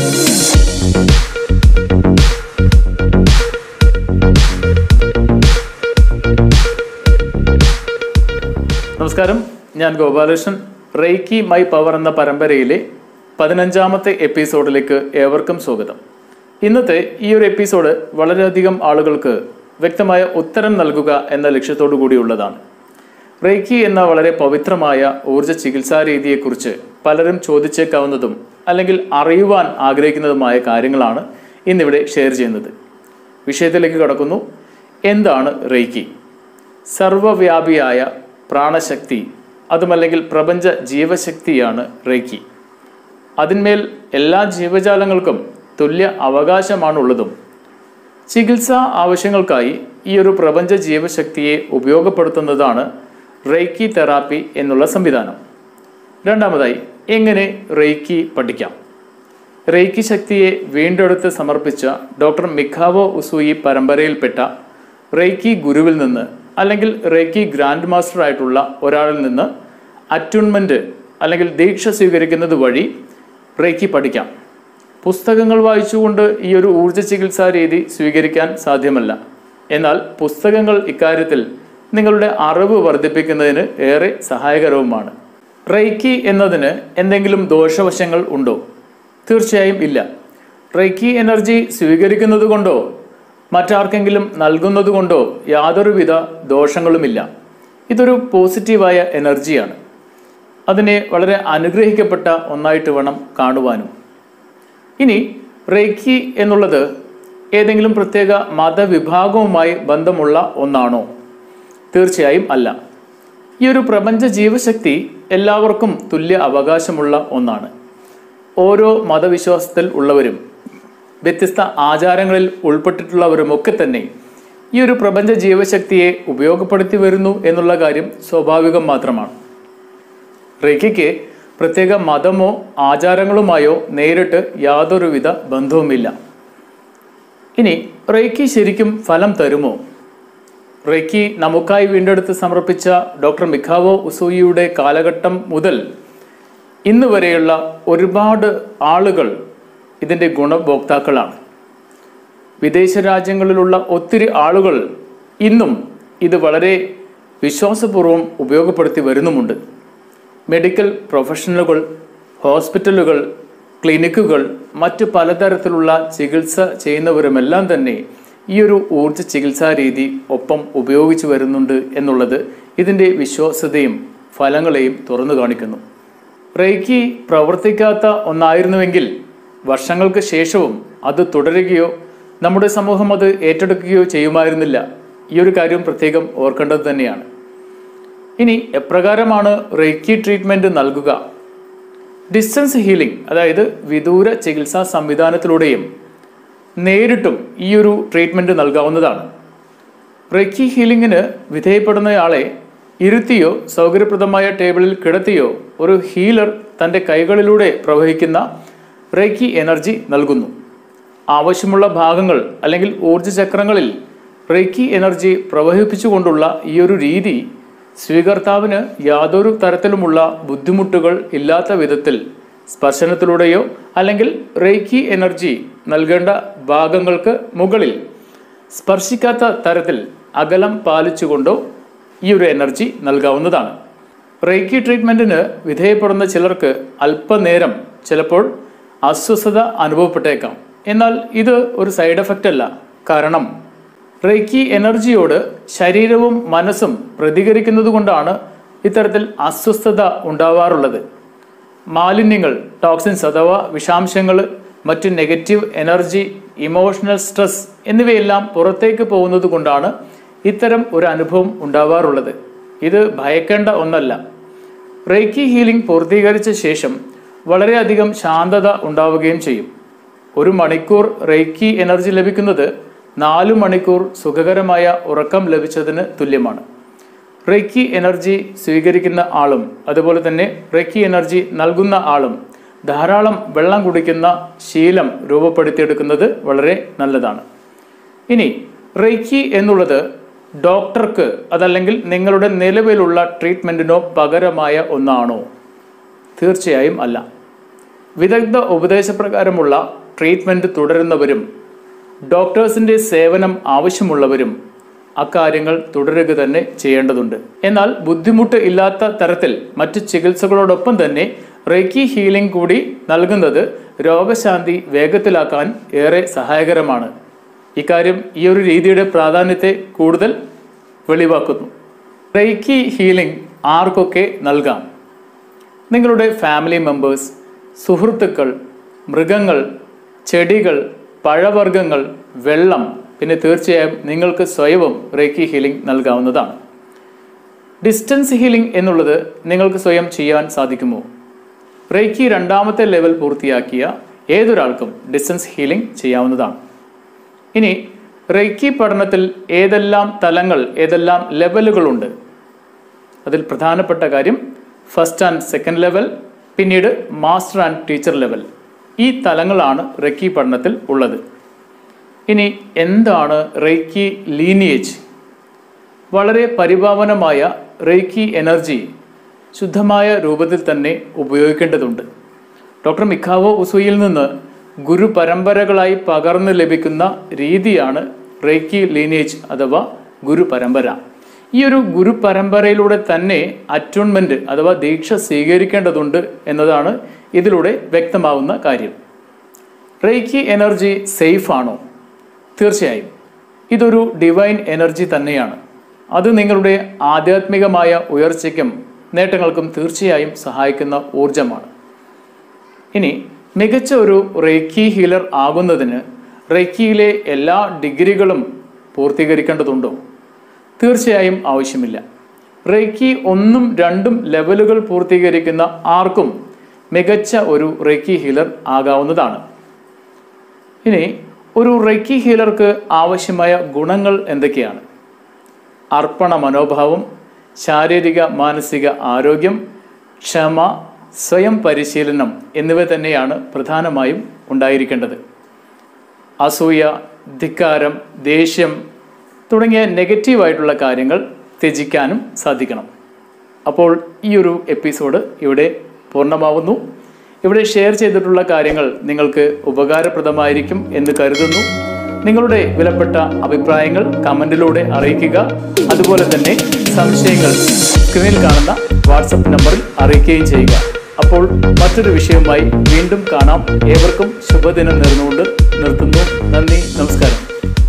നമസ്കാരം ഞാൻ Gopalakrishnan reiki my power എന്ന പരമ്പരയിലെ പതിനഞ്ചാമത്തെ എപ്പിസോഡിലേക്ക് ഏവർക്കും സ്വാഗതം ഇന്നത്തെ ഈ ഒരു എപ്പിസോഡ് വളരെയധികം ആളുകൾക്ക് വ്യക്തമായ ഉത്തരം നൽകുക എന്ന ലക്ഷ്യത്തോടു കൂടിയുള്ളതാണ് റേക്കി എന്ന വളരെ പവിത്രമായ ഊർജ്ജ ചികിത്സാ രീതിയെക്കുറിച്ച് പലരും ചോദിച്ചേക്കാവുന്നതും അല്ലെങ്കിൽ അറിയുവാൻ ആഗ്രഹിക്കുന്നതുമായ കാര്യങ്ങളാണ് ഇന്നിവിടെ ഷെയർ ചെയ്യുന്നത് വിഷയത്തിലേക്ക് കടക്കുന്നു എന്താണ് റേക്കി സർവവ്യാപിയായ പ്രാണശക്തി അതുമല്ലെങ്കിൽ പ്രപഞ്ച ജീവശക്തിയാണ് റേക്കി അതിന്മേൽ എല്ലാ ജീവജാലങ്ങൾക്കും തുല്യ അവകാശമാണുള്ളതും ചികിത്സാ ആവശ്യങ്ങൾക്കായി ഈ ഒരു പ്രപഞ്ച ജീവശക്തിയെ ഉപയോഗപ്പെടുത്തുന്നതാണ് റേക്കി തെറാപ്പി എന്നുള്ള സംവിധാനം രണ്ടാമതായി എങ്ങനെ റേക്കി പഠിക്കാം റേക്കി ശക്തിയെ വീണ്ടെടുത്ത് സമർപ്പിച്ച ഡോക്ടർ മിഖാവോ ഉസൂയി പരമ്പരയിൽപ്പെട്ട റേക്കി ഗുരുവിൽ നിന്ന് അല്ലെങ്കിൽ റേക്കി ഗ്രാൻഡ് മാസ്റ്റർ ആയിട്ടുള്ള ഒരാളിൽ നിന്ന് അറ്റ്യൂൺമെന്റ് അല്ലെങ്കിൽ ദീക്ഷ സ്വീകരിക്കുന്നത് വഴി റേക്കി പഠിക്കാം പുസ്തകങ്ങൾ വായിച്ചുകൊണ്ട് ഈ ഒരു ഊർജ്ജ ചികിത്സാ രീതി സ്വീകരിക്കാൻ സാധ്യമല്ല എന്നാൽ പുസ്തകങ്ങൾ ഇക്കാര്യത്തിൽ നിങ്ങളുടെ അറിവ് വർദ്ധിപ്പിക്കുന്നതിന് ഏറെ സഹായകരവുമാണ് റേക്കി എന്നതിന് എന്തെങ്കിലും ദോഷവശങ്ങൾ ഉണ്ടോ തീർച്ചയായും ഇല്ല റേക്കി എനർജി സ്വീകരിക്കുന്നത് കൊണ്ടോ മറ്റാർക്കെങ്കിലും നൽകുന്നത് കൊണ്ടോ യാതൊരുവിധ ദോഷങ്ങളുമില്ല ഇതൊരു പോസിറ്റീവായ എനർജിയാണ് അതിനെ വളരെ അനുഗ്രഹിക്കപ്പെട്ട ഒന്നായിട്ട് വേണം കാണുവാനും ഇനി റേക്കി എന്നുള്ളത് ഏതെങ്കിലും പ്രത്യേക മതവിഭാഗവുമായി ബന്ധമുള്ള ഒന്നാണോ തീർച്ചയായും അല്ല ഈ ഒരു പ്രപഞ്ച ജീവശക്തി എല്ലാവർക്കും തുല്യ അവകാശമുള്ള ഒന്നാണ് ഓരോ മതവിശ്വാസത്തിൽ ഉള്ളവരും വ്യത്യസ്ത ആചാരങ്ങളിൽ ഉൾപ്പെട്ടിട്ടുള്ളവരുമൊക്കെ തന്നെ ഈ ഒരു പ്രപഞ്ച ജീവശക്തിയെ ഉപയോഗപ്പെടുത്തി വരുന്നു എന്നുള്ള കാര്യം സ്വാഭാവികം മാത്രമാണ് റേക്കിക്ക് പ്രത്യേക മതമോ ആചാരങ്ങളുമായോ നേരിട്ട് യാതൊരുവിധ ബന്ധവുമില്ല ഇനി റേക്കി ശരിക്കും ഫലം തരുമോ റേക്കി നമുക്കായി വീണ്ടെടുത്ത് സമർപ്പിച്ച ഡോക്ടർ മിഖാവോ ഉസൂയിയുടെ കാലഘട്ടം മുതൽ ഇന്ന് വരെയുള്ള ഒരുപാട് ആളുകൾ ഇതിൻ്റെ ഗുണഭോക്താക്കളാണ് വിദേശ രാജ്യങ്ങളിലുള്ള ഒത്തിരി ആളുകൾ ഇന്നും ഇത് വളരെ വിശ്വാസപൂർവ്വം ഉപയോഗപ്പെടുത്തി വരുന്നുമുണ്ട് മെഡിക്കൽ പ്രൊഫഷണലുകൾ ഹോസ്പിറ്റലുകൾ ക്ലിനിക്കുകൾ മറ്റ് പലതരത്തിലുള്ള ചികിത്സ ചെയ്യുന്നവരുമെല്ലാം തന്നെ ഈ ഒരു ഊർജ്ജ ചികിത്സാ രീതി ഒപ്പം ഉപയോഗിച്ചു വരുന്നുണ്ട് എന്നുള്ളത് ഇതിൻ്റെ വിശ്വാസ്യതയും ഫലങ്ങളെയും തുറന്നു കാണിക്കുന്നു റേക്കി പ്രവർത്തിക്കാത്ത ഒന്നായിരുന്നുവെങ്കിൽ വർഷങ്ങൾക്ക് ശേഷവും അത് തുടരുകയോ നമ്മുടെ സമൂഹം അത് ഏറ്റെടുക്കുകയോ ചെയ്യുമായിരുന്നില്ല ഈ ഒരു കാര്യം പ്രത്യേകം ഓർക്കേണ്ടത് തന്നെയാണ് ഇനി എപ്രകാരമാണ് റേക്കി ട്രീറ്റ്മെൻറ്റ് നൽകുക ഡിസ്റ്റൻസ് ഹീലിംഗ് അതായത് വിദൂര ചികിത്സാ സംവിധാനത്തിലൂടെയും നേരിട്ടും ഈ ഒരു ട്രീറ്റ്മെൻറ്റ് നൽകാവുന്നതാണ് റേക്കി ഹീലിംഗിന് വിധേയപ്പെടുന്നയാളെ ഇരുത്തിയോ സൗകര്യപ്രദമായ ടേബിളിൽ കിടത്തിയോ ഒരു ഹീലർ തൻ്റെ കൈകളിലൂടെ പ്രവഹിക്കുന്ന റേക്കി എനർജി നൽകുന്നു ആവശ്യമുള്ള ഭാഗങ്ങൾ അല്ലെങ്കിൽ ഊർജ്ജ ചക്രങ്ങളിൽ റേക്കി എനർജി പ്രവഹിപ്പിച്ചുകൊണ്ടുള്ള ഈ ഒരു രീതി സ്വീകർത്താവിന് യാതൊരു തരത്തിലുമുള്ള ബുദ്ധിമുട്ടുകൾ ഇല്ലാത്ത വിധത്തിൽ സ്പർശനത്തിലൂടെയോ അല്ലെങ്കിൽ റേക്കി എനർജി നൽകേണ്ട ഭാഗങ്ങൾക്ക് മുകളിൽ സ്പർശിക്കാത്ത തരത്തിൽ അകലം പാലിച്ചുകൊണ്ടോ ഈ ഒരു എനർജി നൽകാവുന്നതാണ് റേക്കി ട്രീറ്റ്മെൻറ്റിന് വിധേയപ്പെടുന്ന ചിലർക്ക് അല്പനേരം ചിലപ്പോൾ അസ്വസ്ഥത അനുഭവപ്പെട്ടേക്കാം എന്നാൽ ഇത് ഒരു സൈഡ് എഫക്റ്റ് അല്ല കാരണം റേക്കി എനർജിയോട് ശരീരവും മനസ്സും പ്രതികരിക്കുന്നത് കൊണ്ടാണ് ഇത്തരത്തിൽ അസ്വസ്ഥത ഉണ്ടാവാറുള്ളത് മാലിന്യങ്ങൾ ടോക്സിൻസ് അഥവാ വിഷാംശങ്ങൾ മറ്റ് നെഗറ്റീവ് എനർജി ഇമോഷണൽ സ്ട്രെസ് എന്നിവയെല്ലാം പുറത്തേക്ക് പോകുന്നത് കൊണ്ടാണ് ഇത്തരം ഒരു അനുഭവം ഉണ്ടാവാറുള്ളത് ഇത് ഭയക്കേണ്ട ഒന്നല്ല റേക്കി ഹീലിംഗ് പൂർത്തീകരിച്ച ശേഷം വളരെയധികം ശാന്തത ഉണ്ടാവുകയും ചെയ്യും ഒരു മണിക്കൂർ റേക്കി എനർജി ലഭിക്കുന്നത് നാലു മണിക്കൂർ സുഖകരമായ ഉറക്കം ലഭിച്ചതിന് തുല്യമാണ് റേക്കി എനർജി സ്വീകരിക്കുന്ന ആളും അതുപോലെ തന്നെ റേക്കി എനർജി നൽകുന്ന ആളും ധാരാളം വെള്ളം കുടിക്കുന്ന ശീലം രൂപപ്പെടുത്തിയെടുക്കുന്നത് വളരെ നല്ലതാണ് ഇനി റേക്കി എന്നുള്ളത് ഡോക്ടർക്ക് അതല്ലെങ്കിൽ നിങ്ങളുടെ നിലവിലുള്ള ട്രീറ്റ്മെൻറ്റിനോ പകരമായ ഒന്നാണോ തീർച്ചയായും അല്ല വിദഗ്ധ ഉപദേശപ്രകാരമുള്ള ട്രീറ്റ്മെൻറ്റ് തുടരുന്നവരും ഡോക്ടേഴ്സിൻ്റെ സേവനം ആവശ്യമുള്ളവരും അക്കാര്യങ്ങൾ തുടരുക തന്നെ ചെയ്യേണ്ടതുണ്ട് എന്നാൽ ബുദ്ധിമുട്ട് ഇല്ലാത്ത തരത്തിൽ മറ്റു ചികിത്സകളോടൊപ്പം തന്നെ റേക്കി ഹീലിംഗ് കൂടി നൽകുന്നത് രോഗശാന്തി വേഗത്തിലാക്കാൻ ഏറെ സഹായകരമാണ് ഇക്കാര്യം ഈ ഒരു രീതിയുടെ പ്രാധാന്യത്തെ കൂടുതൽ വെളിവാക്കുന്നു റേക്കി ഹീലിംഗ് ആർക്കൊക്കെ നൽകാം നിങ്ങളുടെ ഫാമിലി മെമ്പേഴ്സ് സുഹൃത്തുക്കൾ മൃഗങ്ങൾ ചെടികൾ പഴവർഗ്ഗങ്ങൾ വെള്ളം പിന്നെ തീർച്ചയായും നിങ്ങൾക്ക് സ്വയവും റേക്കി ഹീലിംഗ് നൽകാവുന്നതാണ് ഡിസ്റ്റൻസ് ഹീലിംഗ് എന്നുള്ളത് നിങ്ങൾക്ക് സ്വയം ചെയ്യാൻ സാധിക്കുമോ റേക്കി രണ്ടാമത്തെ ലെവൽ പൂർത്തിയാക്കിയ ഏതൊരാൾക്കും ഡിസ്റ്റൻസ് ഹീലിംഗ് ചെയ്യാവുന്നതാണ് ഇനി റേക്കി പഠനത്തിൽ ഏതെല്ലാം തലങ്ങൾ ഏതെല്ലാം ലെവലുകളുണ്ട് അതിൽ പ്രധാനപ്പെട്ട കാര്യം ഫസ്റ്റ് ആൻഡ് സെക്കൻഡ് ലെവൽ പിന്നീട് മാസ്റ്റർ ആൻഡ് ടീച്ചർ ലെവൽ ഈ തലങ്ങളാണ് റെക്കി പഠനത്തിൽ ഉള്ളത് ഇനി എന്താണ് റേക്കി ലീനിയേജ് വളരെ പരിപാവനമായ റേക്കി എനർജി ശുദ്ധമായ രൂപത്തിൽ തന്നെ ഉപയോഗിക്കേണ്ടതുണ്ട് ഡോക്ടർ മിഖാവോ ഉസുയിൽ നിന്ന് ഗുരു പരമ്പരകളായി പകർന്ന് ലഭിക്കുന്ന രീതിയാണ് റേക്കി ലീനേജ് അഥവാ ഗുരു പരമ്പര ഈ ഒരു ഗുരു പരമ്പരയിലൂടെ തന്നെ അറ്റ്യൂൺമെന്റ് അഥവാ ദീക്ഷ സ്വീകരിക്കേണ്ടതുണ്ട് എന്നതാണ് ഇതിലൂടെ വ്യക്തമാവുന്ന കാര്യം റേക്കി എനർജി സേഫ് ആണോ തീർച്ചയായും ഇതൊരു ഡിവൈൻ എനർജി തന്നെയാണ് അത് നിങ്ങളുടെ ആധ്യാത്മികമായ ഉയർച്ചയ്ക്കും നേട്ടങ്ങൾക്കും തീർച്ചയായും സഹായിക്കുന്ന ഊർജമാണ് ഇനി മികച്ച ഒരു റേക്കി ഹീലർ ആകുന്നതിന് റേക്കിയിലെ എല്ലാ ഡിഗ്രികളും പൂർത്തീകരിക്കേണ്ടതുണ്ടോ തീർച്ചയായും ആവശ്യമില്ല റേക്കി ഒന്നും രണ്ടും ലെവലുകൾ പൂർത്തീകരിക്കുന്ന ആർക്കും മികച്ച ഒരു റേക്കി ഹീലർ ആകാവുന്നതാണ് ഇനി ഒരു റേക്കി ഹീലർക്ക് ആവശ്യമായ ഗുണങ്ങൾ എന്തൊക്കെയാണ് അർപ്പണ മനോഭാവം ശാരീരിക മാനസിക ആരോഗ്യം ക്ഷമ സ്വയം പരിശീലനം എന്നിവ തന്നെയാണ് പ്രധാനമായും ഉണ്ടായിരിക്കേണ്ടത് അസൂയ ധിക്കാരം ദേഷ്യം തുടങ്ങിയ നെഗറ്റീവായിട്ടുള്ള കാര്യങ്ങൾ ത്യജിക്കാനും സാധിക്കണം അപ്പോൾ ഈ ഒരു എപ്പിസോഡ് ഇവിടെ പൂർണ്ണമാവുന്നു ഇവിടെ ഷെയർ ചെയ്തിട്ടുള്ള കാര്യങ്ങൾ നിങ്ങൾക്ക് ഉപകാരപ്രദമായിരിക്കും എന്ന് കരുതുന്നു നിങ്ങളുടെ വിലപ്പെട്ട അഭിപ്രായങ്ങൾ കമൻറ്റിലൂടെ അറിയിക്കുക അതുപോലെ തന്നെ സംശയങ്ങൾ സ്ക്രീനിൽ കാണുന്ന വാട്സപ്പ് നമ്പറിൽ അറിയിക്കുകയും ചെയ്യുക അപ്പോൾ മറ്റൊരു വിഷയവുമായി വീണ്ടും കാണാം ഏവർക്കും ശുഭദിനം നേർന്നുകൊണ്ട് നിർത്തുന്നു നന്ദി നമസ്കാരം